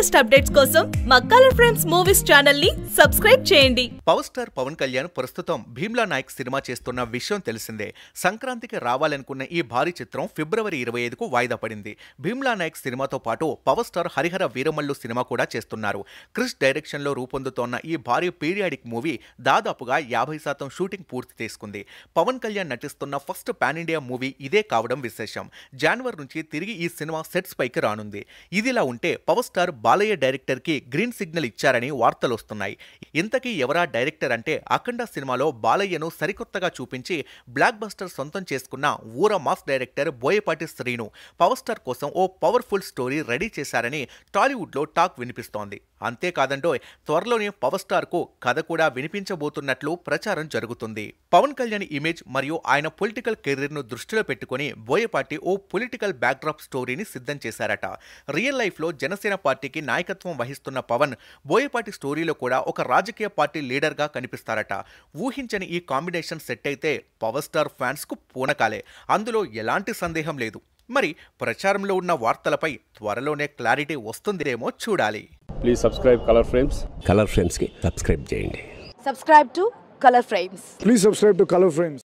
Latest updates కోసం మా colour friends movies channel ని సబ్స్క్రైబ్ చేయండి పవర్ స్టార్ పవన్ కళ్యాణ్ ప్రస్తుతం భీమ్లా నాయక్ సినిమా చేస్తున్న విషయం తెలిసిందే సంక్రాంతికి రావాలనుకున్న ఈ భారీ చిత్రం ఫిబ్రవరి ఇరవై ఐదుకు వాయిదా పడింది భీమ్లా నాయక్ సినిమాతో పాటు పవర్ స్టార్ హరిహర వీరమల్లు సినిమా కూడా చేస్తున్నారు క్రిష్ డైరెక్షన్లో రూపొందుతోన్న ఈ భారీ పీరియాడిక్ మూవీ దాదాపుగా యాభై శాతం షూటింగ్ పూర్తి చేసుకుంది పవన్ కళ్యాణ్ నటిస్తున్న ఫస్ట్ పాన్ ఇండియా మూవీ ఇదే కావడం విశేషం జనవరి నుంచి తిరిగి ఈ సినిమా సెట్స్ పైకి రానుంది ఇదిలా ఉంటే పవర్ స్టార్ బాలయ్య డైరెక్టర్ కి గ్రీన్ సిగ్నల్ ఇచ్చారని వార్తలు వస్తున్నాయి ఇంతకీ ఎవరా డైరెక్టర్ అంటే అఖండ సినిమాలో బాలయ్యను సరికొత్తగా చూపించి బ్లాక్ బస్టర్ సొంతం చేసుకున్న ఊర mass director Boyapati Srinu power star కోసం ఓ పవర్ఫుల్ స్టోరీ రెడీ చేశారని టాలీవుడ్లో టాక్ వినిపిస్తోంది అంతేకాదండో త్వరలోనే పవర్ స్టార్ కు కథ కూడా వినిపించబోతున్నట్లు ప్రచారం జరుగుతుంది పవన్ కళ్యాణ్ ఇమేజ్ మరియు ఆయన పొలిటికల్ కెరీర్ ను దృష్టిలో పెట్టుకుని బోయపాటి ఓ పొలిటికల్ బ్యాక్డ్రాప్ స్టోరీని సిద్ధం చేశారట రియల్ లైఫ్ లో జనసేన పార్టీకి నాయకత్వం వహిస్తున్న పవన్ బోయపాటి స్టోరీలో కూడా ఒక రాజకీయ పార్టీ లీడర్ గా కనిపిస్తారట ఊహించని ఈ కాంబినేషన్ సెట్ అయితే పవర్ స్టార్ ఫ్యాన్స్ కు పూనకాలే అందులో ఎలాంటి సందేహం లేదు మరి ప్రచారంలో ఉన్న వార్తలపై త్వరలోనే క్లారిటీ వస్తుందేమో చూడాలి please subscribe colour frames colour ఫ్రేమ్స్కి సబ్స్క్రైబ్ చేయండి subscribe to color frames Please subscribe to Color Frames.